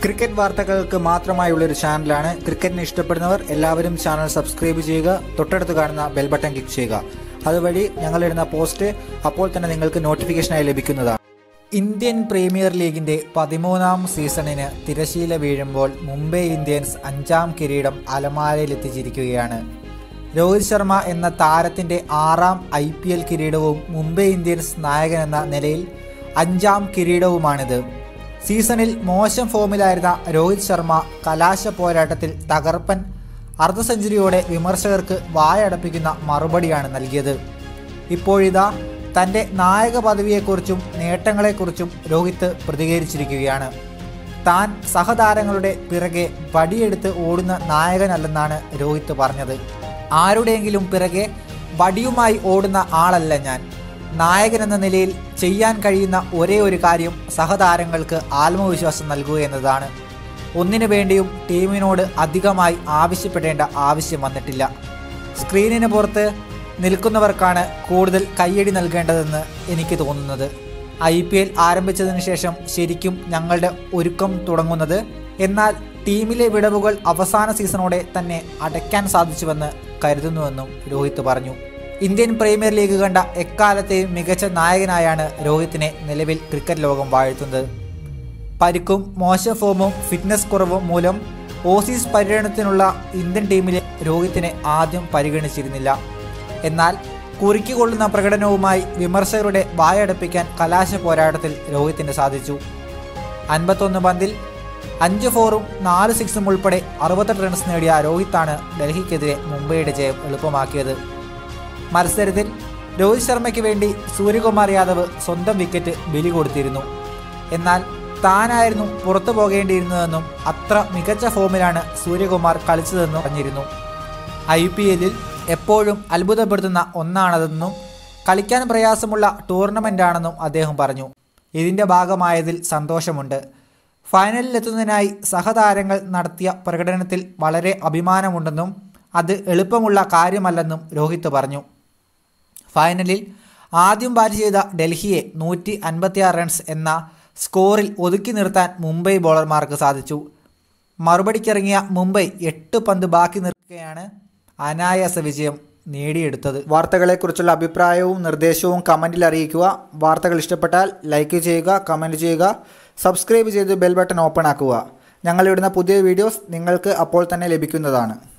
cricket വാർത്തകൾക്ക് മാത്രമായുള്ള ഒരു ചാനലാണ് ക്രിക്കറ്റിനെ ഇഷ്ടപ്പെടുന്നവർ എല്ലാവരും ചാനൽ സബ്സ്ക്രൈബ് ചെയ്യുക തൊട്ടടുത്ത് കാണുന്ന ബെൽ ബട്ടൺ ക്ലിക്ക് ചെയ്യുക അതുവഴി ഞങ്ങളിടുന്ന പോസ്റ്റ് അപ്പോൾ തന്നെ നിങ്ങൾക്ക് നോട്ടിഫിക്കേഷനായി ലഭിക്കുന്നതാണ് ഇന്ത്യൻ പ്രീമിയർ ലീഗിന്റെ പതിമൂന്നാം സീസണിന് തിരശീല വീഴുമ്പോൾ മുംബൈ ഇന്ത്യൻസ് അഞ്ചാം കിരീടം അലമാരയിലെത്തിച്ചിരിക്കുകയാണ് രോഹിത് ശർമ്മ എന്ന താരത്തിന്റെ ആറാം ഐ പി എൽ കിരീടവും മുംബൈ ഇന്ത്യൻസ് നായകൻ എന്ന നിലയിൽ അഞ്ചാം കിരീടവുമാണിത് സീസണിൽ മോശം ഫോമിലായിരുന്ന രോഹിത് ശർമ്മ കലാശ പോരാട്ടത്തിൽ തകർപ്പൻ അർദ്ധ സെഞ്ചുറിയോടെ വിമർശകർക്ക് വായടപ്പിക്കുന്ന മറുപടിയാണ് നൽകിയത് ഇപ്പോഴിതാ തൻ്റെ നായക പദവിയെക്കുറിച്ചും നേട്ടങ്ങളെക്കുറിച്ചും രോഹിത് പ്രതികരിച്ചിരിക്കുകയാണ് താൻ സഹതാരങ്ങളുടെ പിറകെ വടിയെടുത്ത് ഓടുന്ന നായകനല്ലെന്നാണ് രോഹിത് പറഞ്ഞത് ആരുടെയെങ്കിലും പിറകെ വടിയുമായി ഓടുന്ന ആളല്ല ഞാൻ നായകൻ എന്ന നിലയിൽ ചെയ്യാൻ കഴിയുന്ന ഒരേ ഒരു കാര്യം സഹതാരങ്ങൾക്ക് ആത്മവിശ്വാസം നൽകുക എന്നതാണ് ഒന്നിനു വേണ്ടിയും ടീമിനോട് അധികമായി ആവശ്യപ്പെടേണ്ട ആവശ്യം വന്നിട്ടില്ല സ്ക്രീനിന് പുറത്ത് നിൽക്കുന്നവർക്കാണ് കൂടുതൽ കയ്യടി നൽകേണ്ടതെന്ന് എനിക്ക് തോന്നുന്നത് ഐ പി എൽ ആരംഭിച്ചതിന് ശേഷം ശരിക്കും ഞങ്ങളുടെ ഒരുക്കം തുടങ്ങുന്നത് എന്നാൽ ടീമിലെ വിടവുകൾ അവസാന സീസണോടെ തന്നെ അടയ്ക്കാൻ സാധിച്ചുവെന്ന് കരുതുന്നുവെന്നും രോഹിത് പറഞ്ഞു ഇന്ത്യൻ പ്രീമിയർ ലീഗ് കണ്ട എക്കാലത്തെയും മികച്ച നായകനായാണ് രോഹിത്തിനെ നിലവിൽ ക്രിക്കറ്റ് ലോകം വാഴ്ത്തുന്നത് പരിക്കും മോശം ഫോമും ഫിറ്റ്നസ് കുറവും മൂലം ഓസീസ് പര്യടനത്തിനുള്ള ഇന്ത്യൻ ടീമിലെ രോഹിത്തിനെ ആദ്യം പരിഗണിച്ചിരുന്നില്ല എന്നാൽ കുറുക്കിക്കൊള്ളുന്ന പ്രകടനവുമായി വിമർശകരുടെ വായടപ്പിക്കാൻ കലാശ പോരാട്ടത്തിൽ രോഹിത്തിന് സാധിച്ചു അൻപത്തൊന്ന് പന്തിൽ അഞ്ച് ഫോറും നാല് സിക്സും ഉൾപ്പെടെ അറുപത്തെട്ട് റൺസ് നേടിയ രോഹിത്താണ് ഡൽഹിക്കെതിരെ മുംബൈയുടെ ജയം എളുപ്പമാക്കിയത് മത്സരത്തിൽ രോഹിത് ശർമ്മയ്ക്ക് വേണ്ടി സൂര്യകുമാർ യാദവ് സ്വന്തം വിക്കറ്റ് ബലി കൊടുത്തിരുന്നു എന്നാൽ താനായിരുന്നു പുറത്തു പോകേണ്ടിയിരുന്നതെന്നും അത്ര മികച്ച ഫോമിലാണ് സൂര്യകുമാർ കളിച്ചതെന്നും പറഞ്ഞിരുന്നു ഐ പി എല്ലിൽ എപ്പോഴും അത്ഭുതപ്പെടുത്തുന്ന ഒന്നാണതെന്നും കളിക്കാൻ പ്രയാസമുള്ള ടൂർണമെൻ്റാണെന്നും അദ്ദേഹം പറഞ്ഞു ഇതിൻ്റെ ഭാഗമായതിൽ സന്തോഷമുണ്ട് ഫൈനലിലെത്തുന്നതിനായി സഹതാരങ്ങൾ നടത്തിയ പ്രകടനത്തിൽ വളരെ അഭിമാനമുണ്ടെന്നും അത് എളുപ്പമുള്ള കാര്യമല്ലെന്നും രോഹിത് പറഞ്ഞു ഫൈനലിൽ ആദ്യം ബാറ്റ് ചെയ്ത ഡൽഹിയെ നൂറ്റി അൻപത്തിയാറ് റൺസ് എന്ന സ്കോറിൽ ഒതുക്കി നിർത്താൻ മുംബൈ ബോളർമാർക്ക് സാധിച്ചു മറുപടിക്കിറങ്ങിയ മുംബൈ എട്ട് പന്ത് ബാക്കി നിർത്തുകയാണ് അനായാസ വിജയം നേടിയെടുത്തത് വാർത്തകളെക്കുറിച്ചുള്ള അഭിപ്രായവും നിർദ്ദേശവും കമൻറ്റിൽ അറിയിക്കുക വാർത്തകൾ ഇഷ്ടപ്പെട്ടാൽ ലൈക്ക് ചെയ്യുക കമൻറ്റ് ചെയ്യുക സബ്സ്ക്രൈബ് ചെയ്ത് ബെൽ ബട്ടൺ ഓപ്പൺ ആക്കുക ഞങ്ങളിടുന്ന പുതിയ വീഡിയോസ് നിങ്ങൾക്ക് അപ്പോൾ തന്നെ ലഭിക്കുന്നതാണ്